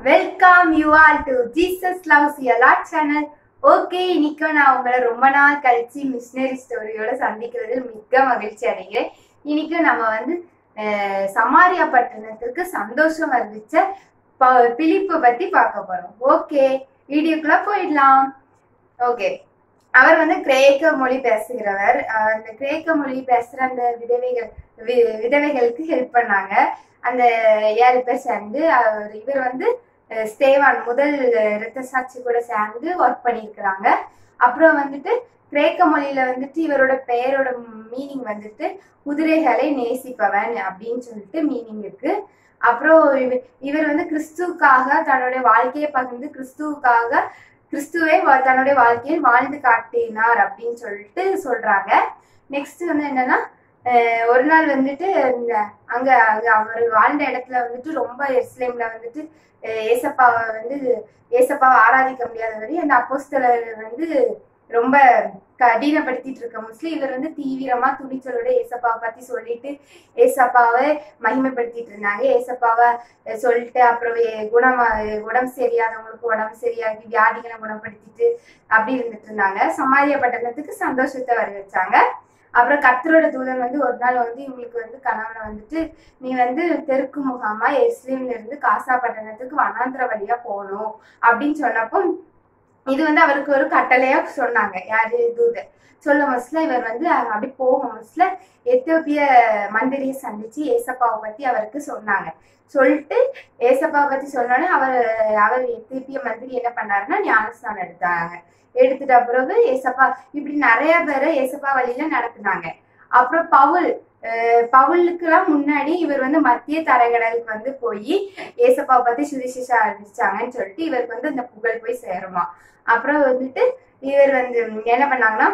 welcome you all to Jesus loves you lot channel okay இன்னைக்கு நான் உங்களை ரொம்ப நாள் கழிச்சு மிஷினரி ஸ்டோரியோட சந்திக்கிறதில் மிக்க மகிழ்ச்சி அடைகிறேன் இன்னைக்கு நம்ம வந்து அஹ், சமாரியா பட்டணத்திற்கு சந்தோஷம் அறிவிச்ச ப- பிலிப்பை பத்தி பார்க்க போறோம் ஓகே வீடியோக்குள்ள போயிடலாம் ஓகே அவர் வந்து கிரேக்க மொழி பேசுகிறவர் அஹ், அந்த கிரேக்க மொழி பேசுற அந்த விதவைகள் வி- விதவைகளுக்கு ஹெல்ப் பண்ணாங்க அந்த ஏழு பேர் சேர்ந்து அவர் இவர் வந்து அஹ், ஸ்தேவான் முதல் இரத்த சாட்சி கூட சேர்ந்து ஒர்க் பண்ணியிருக்கிறாங்க அப்புறம் வந்துட்டு கிரேக்க மொழியில வந்துட்டு இவரோட பெயரோட மீனிங் வந்துட்டு குதிரைகளை நேசிப்பவன் அப்படின்னு சொல்லிட்டு மீனிங் இருக்கு அப்புறம் இவ- இவர் வந்து கிறிஸ்துவுக்காக தன்னுடைய வாழ்க்கையை பகிர்ந்து கிறிஸ்துவுக்காக கிறிஸ்துவே வா- தன்னுடைய வாழ்க்கையில் வாழ்ந்து காட்டினார் அப்படின்னு சொல்லிட்டு சொல்றாங்க நெக்ஸ்ட் வந்து என்னன்னா அஹ் ஒரு நாள் வந்துட்டு இந்த அங்க அங்க அவர் வாழ்ந்த இடத்துல வந்துட்டு ரொம்ப எஸ்லேம்ல வந்துட்டு அஹ் ஏசப்பாவை வந்து ஏசப்பாவை ஆராதிக்க முடியாத வரை அந்த அப்போஸ்தலர் வந்து ரொம்ப கடினப்படுத்திட்டு இருக்க மோஸ்ட்லி இவர் வந்து தீவிரமா துணிச்சலோட ஏசப்பாவை பத்தி சொல்லிட்டு ஏசப்பாவை மகிமைப்படுத்திட்டு இருந்தாங்க ஏசப்பாவை அஹ் சொல்லிட்டு அப்புறம் எ- குணமா உடம்பு சரியாதவங்களுக்கு உடம்பு சரியாகி வியாதிகளை குணப்படுத்திட்டு அப்படி இருந்துட்டு இருந்தாங்க சமாரியா பட்டணத்துக்கு சந்தோஷத்தை வர வச்சாங்க அப்புறம் கர்த்தரோட தூதன் வந்து ஒரு நாள் வந்து இவங்களுக்கு வந்து கனவுல வந்துட்டு நீ வந்து தெற்கு முகாமா எஸ்லீம்ல இருந்து காசா பட்டணத்துக்கு வனாந்திர வழியா போகணும் அப்படின்னு சொன்னப்போ இது வந்து அவருக்கு ஒரு கட்டளையா சொன்னாங்க யாரு தூதர் சொல்ல மோஸ்ட்ல இவர் வந்து அங்க அப்படி போகும் மோஸ்ட்ல எத்தியோப்பிய மந்திரியை சந்திச்சு ஏசப்பாவை பத்தி அவருக்கு சொன்னாங்க சொல்லிட்டு ஏசப்பாவை பத்தி சொன்னோடனே அவர் அவர் எத்தியோப்பிய மந்திரி என்ன பண்ணாருன்னா ஞானஸ்தானம் எடுத்தாங்க எடுத்துட்ட பிறகு ஏசப்பா இப்படி நிறைய பேரை ஏசப்பா வழியில நடத்துனாங்க அப்புறம் பவுல் அஹ் பவுலுக்கெல்லாம் முன்னாடி இவர் வந்து மத்திய தரைக்கடலுக்கு வந்து போய் ஏசப்பாவை பத்தி சுவிசேஷம் ஆரம்பிச்சாங்கன்னு சொல்லிட்டு இவருக்கு வந்து இந்த புகழ் போய் சேருமா அப்புறம் வந்துட்டு இவர் வந்து என்ன பண்ணாங்கன்னா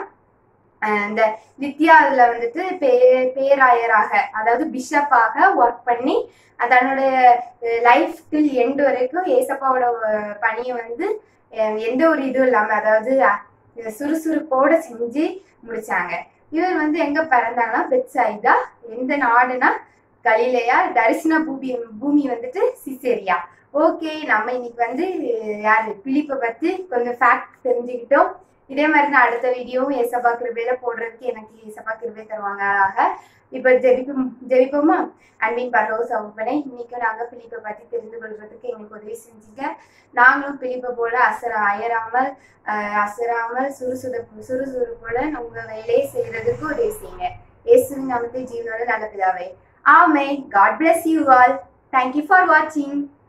அஹ் இந்த வித்யாதுல வந்துட்டு பே பேராயராக அதாவது பிஷப்பாக ஒர்க் பண்ணி அஹ் தன்னுடைய லைஃப் டில் எண்டு வரைக்கும் ஏசப்பாவோட அஹ், பணியை வந்து அஹ், எந்த ஒரு இதுவும் இல்லாம அதாவது அஹ், சுறுசுறுப்போட செஞ்சு முடிச்சாங்க இவர் வந்து எங்க பிறந்தாங்கன்னா பெட்சாயிதா எந்த நாடுனா கலிலேயா தரிசன பூமி பூமி வந்துட்டு சிசேரியா ஓகே நம்ம இன்னைக்கு வந்து யாரு பிலிப்பை பத்தி கொஞ்சம் ஃபேக்ட் தெரிஞ்சுக்கிட்டோம் இதே மாதிரி நான் அடுத்த வீடியோவும் ஏசப்பா கிருபையில போடுறதுக்கு எனக்கு ஏசப்பா கிருபை தருவாங்க ஆக இப்ப ஜெபிக்கும் ஜெபிப்போமா அன்பின் பரலோ சவுப்பனை இன்னைக்கும் நாங்க பிலிப்பை பத்தி தெரிந்து கொள்றதுக்கு எங்களுக்கு உதவி செஞ்சீங்க நாங்களும் பிலிப்பை போல அசர அயராமல் அஹ், அசராமல் சுறுசுறுப்பு சுறுசுறுப்புடன் உங்க வேலையை செய்யறதுக்கு உதவி செய்யுங்க இயேசுவின் நாமத்தை ஜீவனோட நல்ல பிதாவே ஆமே God bless you all thank you for வாட்சிங்